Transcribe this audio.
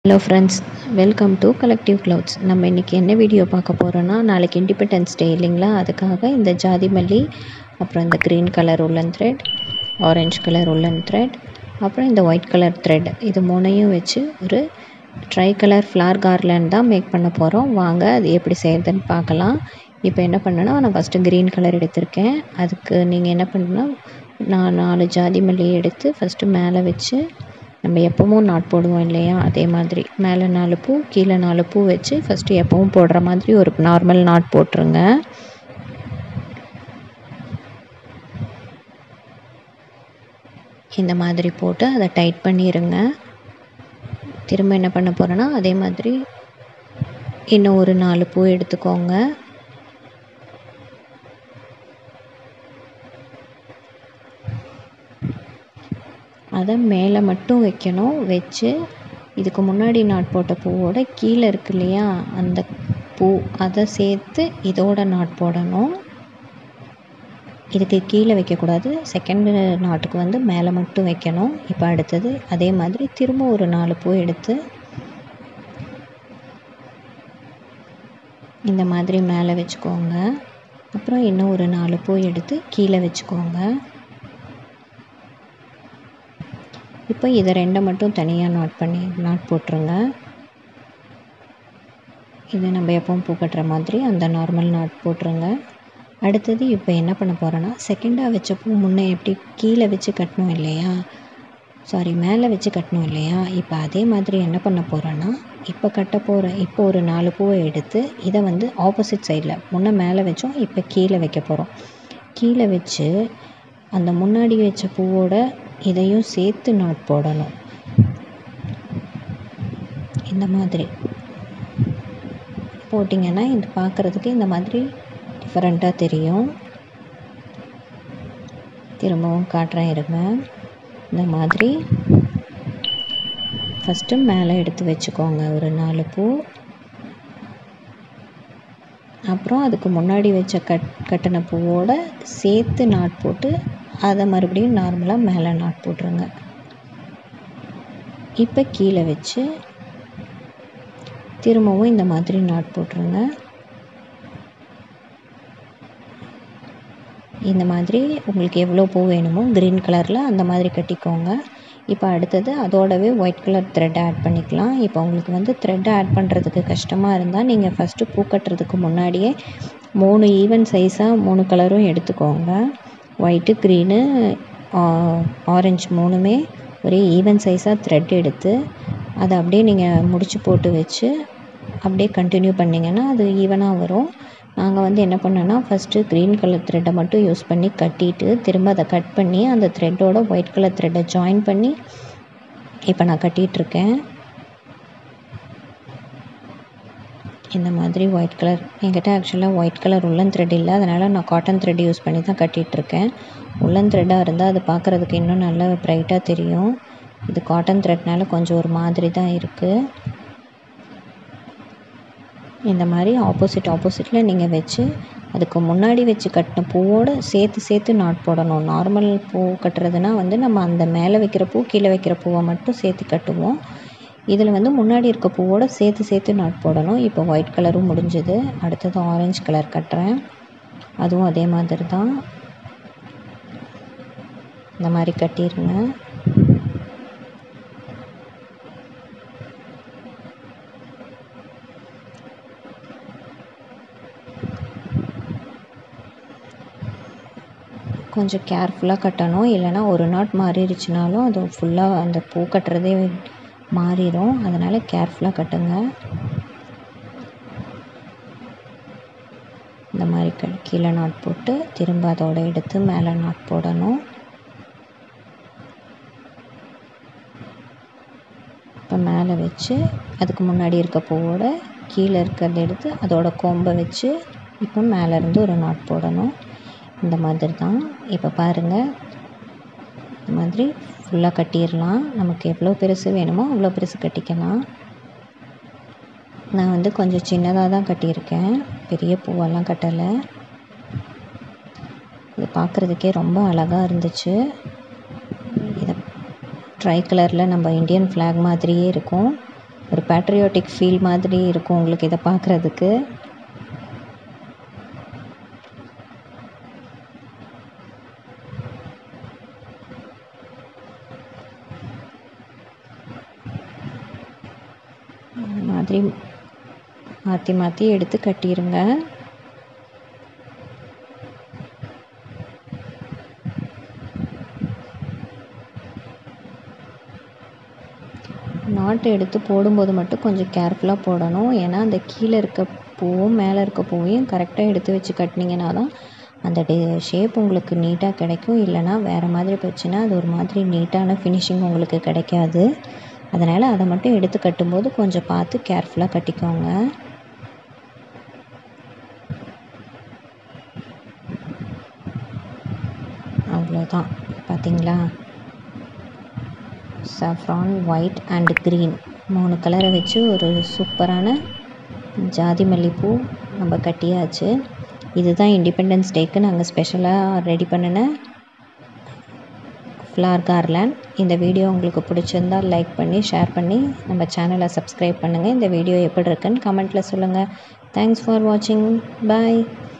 hello friends welcome to collective clouds நம்ம இன்றைக்கி என்ன வீடியோ பார்க்க போகிறோன்னா நாளைக்கு இண்டிபெண்டன்ஸ் டே இல்லைங்களா அதுக்காக இந்த ஜாதி மல்லி அப்புறம் இந்த க்ரீன் கலர் உள்ளன் த்ரெட் ஆரஞ்சு கலர் உள்ளன் த்ரெட் அப்புறம் இந்த ஒயிட் கலர் த்ரெட் இது மூணையும் வச்சு ஒரு ட்ரை கலர் ஃப்ளார் கார்லேண்ட் தான் மேக் பண்ண போகிறோம் வாங்க அது எப்படி செய்கிறதுன்னு பார்க்கலாம் இப்போ என்ன பண்ணேன்னா நான் ஃபஸ்ட்டு க்ரீன் கலர் எடுத்திருக்கேன் அதுக்கு நீங்கள் என்ன பண்ணணுன்னா நான் நாலு ஜாதி மல்லி எடுத்து ஃபஸ்ட்டு மேலே வச்சு நம்ம எப்பவும் நாட் போடுவோம் இல்லையா அதே மாதிரி மேலே நாலு பூ கீழே நாலு பூ வச்சு ஃபஸ்ட்டு எப்பவும் போடுற மாதிரி ஒரு நார்மல் நாட் போட்டுருங்க இந்த மாதிரி போட்டு அதை டைட் பண்ணிடுங்க திரும்ப என்ன பண்ண போகிறேன்னா அதே மாதிரி இன்னும் ஒரு நாலு பூ எடுத்துக்கோங்க அதை மேலே மட்டும் வைக்கணும் வச்சு இதுக்கு முன்னாடி நாட் போட்ட பூவோட கீழே இருக்கு இல்லையா அந்த பூ அதை சேர்த்து இதோட நாட் போடணும் இதுக்கு கீழே வைக்கக்கூடாது செகண்டு நாட்டுக்கு வந்து மேலே மட்டும் வைக்கணும் இப்போ அடுத்தது அதே மாதிரி திரும்ப ஒரு நாலு பூ எடுத்து இந்த மாதிரி மேலே வச்சுக்கோங்க அப்புறம் இன்னும் ஒரு நாலு பூ எடுத்து கீழே வச்சுக்கோங்க இப்போ இதை ரெண்டை மட்டும் தனியாக நாட் பண்ணி நாட் போட்டுருங்க இது நம்ம எப்பவும் பூ கட்டுற மாதிரி அந்த நார்மல் நாட் போட்டுருங்க அடுத்தது இப்போ என்ன பண்ண போகிறேன்னா செகண்டாக வச்ச பூ முன்னே எப்படி கீழே வச்சு கட்டணும் இல்லையா சாரி மேலே வச்சு கட்டணும் இல்லையா இப்போ அதே மாதிரி என்ன பண்ண போகிறேன்னா இப்போ கட்ட போகிற இப்போ ஒரு நாலு பூவை எடுத்து இதை வந்து ஆப்போசிட் சைடில் முன்னே மேலே வச்சோம் இப்போ கீழே வைக்க போகிறோம் கீழே வச்சு அந்த முன்னாடி வச்ச பூவோட இதையும் சேர்த்து நாட் போடணும் இந்த மாதிரி போட்டிங்கன்னா இது பார்க்குறதுக்கு இந்த மாதிரி டிஃப்ரெண்ட்டாக தெரியும் திரும்பவும் காட்டுறேன் இருங்க இந்த மாதிரி ஃபஸ்ட்டு மேலே எடுத்து வச்சுக்கோங்க ஒரு நாலு பூ அப்புறம் அதுக்கு முன்னாடி வச்ச கட் கட்டின பூவோட சேர்த்து நாட் போட்டு அதை மறுபடியும் நார்மலாக மேலே நாட் போட்டுருங்க இப்போ கீழே வச்சு திரும்பவும் இந்த மாதிரி நாட் போட்டுருங்க இந்த மாதிரி உங்களுக்கு எவ்வளோ பூ வேணுமோ க்ரீன் கலரில் அந்த மாதிரி கட்டிக்கோங்க இப்போ அடுத்தது அதோடவே ஒயிட் கலர் த்ரெட் ஆட் பண்ணிக்கலாம் இப்போ உங்களுக்கு வந்து த்ரெட் ஆட் பண்ணுறதுக்கு கஷ்டமாக இருந்தால் நீங்கள் ஃபஸ்ட்டு பூ கட்டுறதுக்கு முன்னாடியே மூணு ஈவன் சைஸாக மூணு கலரும் எடுத்துக்கோங்க ஒயிட்டு க்ரீனு ஆரஞ்சு மூணுமே ஒரே ஈவன் சைஸாக த்ரெட் எடுத்து அதை அப்படியே நீங்கள் முடிச்சு போட்டு வச்சு அப்படியே கண்டினியூ பண்ணிங்கன்னா அது ஈவனாக வரும் நாங்கள் வந்து என்ன பண்ணோன்னா ஃபஸ்ட்டு க்ரீன் கலர் த்ரெட்டை மட்டும் யூஸ் பண்ணி கட்டிட்டு திரும்ப அதை கட் பண்ணி அந்த த்ரெட்டோட ஒயிட் கலர் த்ரெட்டை ஜாயின் பண்ணி இப்போ நான் கட்டிகிட்ருக்கேன் இந்த மாதிரி ஒயிட் கலர் என்கிட்ட ஆக்சுவலாக ஒயிட் கலர் உள்ளன் த்ரெட் இல்லை அதனால் நான் காட்டன் த்ரெட் யூஸ் பண்ணி தான் கட்டிகிட்ருக்கேன் உள்ளன் த்ரெட்டாக இருந்தால் அது பார்க்குறதுக்கு இன்னும் நல்லா ப்ரைட்டாக தெரியும் இது காட்டன் த்ரெட்னால கொஞ்சம் ஒரு மாதிரி தான் இருக்குது இந்த மாதிரி ஆப்போசிட் ஆப்போசிட்டில் நீங்கள் வச்சு அதுக்கு முன்னாடி வச்சு கட்டின பூவோடு சேர்த்து சேர்த்து நாட் போடணும் நார்மல் பூ கட்டுறதுனா வந்து நம்ம அந்த மேலே வைக்கிற பூ கீழே வைக்கிற பூவை மட்டும் சேர்த்து கட்டுவோம் இதில் வந்து முன்னாடி இருக்க பூவோடு சேர்த்து சேர்த்து நாட் போடணும் இப்போ ஒயிட் கலரும் முடிஞ்சுது அடுத்தது ஆரஞ்சு கலர் கட்டுறேன் அதுவும் அதே மாதிரி தான் இந்த மாதிரி கட்டிடுங்க கொஞ்சம் கேர்ஃபுல்லாக கட்டணும் இல்லைனா ஒரு நாட் மாறிடுச்சுனாலும் அது ஃபுல்லாக அந்த பூ கட்டுறதே மாறிடும் அதனால் கேர்ஃபுல்லாக கட்டுங்க இந்த மாதிரி க கீழே நாட் போட்டு திரும்ப அதோட எடுத்து மேலே நாட் போடணும் இப்போ மேலே வச்சு அதுக்கு முன்னாடி இருக்க பூவோட கீழே இருக்கிறத எடுத்து அதோட கொம்பை வச்சு இப்போ மேலேருந்து ஒரு நாட் போடணும் இந்த மாதிரி தான் இப்போ பாருங்கள் இந்த மாதிரி ஃபுல்லாக கட்டிடலாம் நமக்கு எவ்வளோ பெருசு வேணுமோ அவ்வளோ பெருசு கட்டிக்கலாம் நான் வந்து கொஞ்சம் சின்னதாக தான் கட்டியிருக்கேன் பெரிய பூவெல்லாம் கட்டலை இது பார்க்குறதுக்கே ரொம்ப அழகாக இருந்துச்சு இதை ட்ரை கலரில் நம்ம இந்தியன் ஃப்ளாக் மாதிரியே இருக்கும் ஒரு பேட்ரியாட்டிக் ஃபீல் மாதிரி இருக்கும் உங்களுக்கு இதை பார்க்குறதுக்கு இந்த மாதிரி மாற்றி மாற்றி எடுத்து கட்டிடுங்க நாட்டு எடுத்து போடும்போது மட்டும் கொஞ்சம் கேர்ஃபுல்லாக போடணும் ஏன்னா அந்த கீழே இருக்க பூவும் மேலே இருக்க பூவையும் கரெக்டாக எடுத்து வச்சு கட்டினீங்கன்னா தான் அந்த டே ஷேப் உங்களுக்கு நீட்டாக கிடைக்கும் இல்லைனா வேறு மாதிரி போச்சுன்னா அது ஒரு மாதிரி நீட்டான ஃபினிஷிங் உங்களுக்கு கிடைக்காது அதனால் அதை மட்டும் எடுத்து கட்டும்போது கொஞ்சம் பார்த்து கேர்ஃபுல்லாக கட்டிக்கோங்க அவ்வளோதான் பார்த்தீங்களா saffron ஒயிட் அண்ட் க்ரீன் மூணு கலரை வச்சு ஒரு சூப்பரான ஜாதி மல்லிப்பூ நம்ம கட்டியாச்சு இதுதான் இண்டிபெண்டன்ஸ் டேக்கு நாங்கள் ஸ்பெஷலாக ரெடி பண்ணின ஃப்ளார் கார்லேண்ட் இந்த வீடியோ உங்களுக்கு பிடிச்சிருந்தால் லைக் பண்ணி ஷேர் பண்ணி நம்ம சேனலை சப்ஸ்கிரைப் பண்ணுங்கள் இந்த வீடியோ எப்படி இருக்குன்னு கமெண்ட்டில் சொல்லுங்கள் தேங்க்ஸ் ஃபார் வாட்சிங் பாய்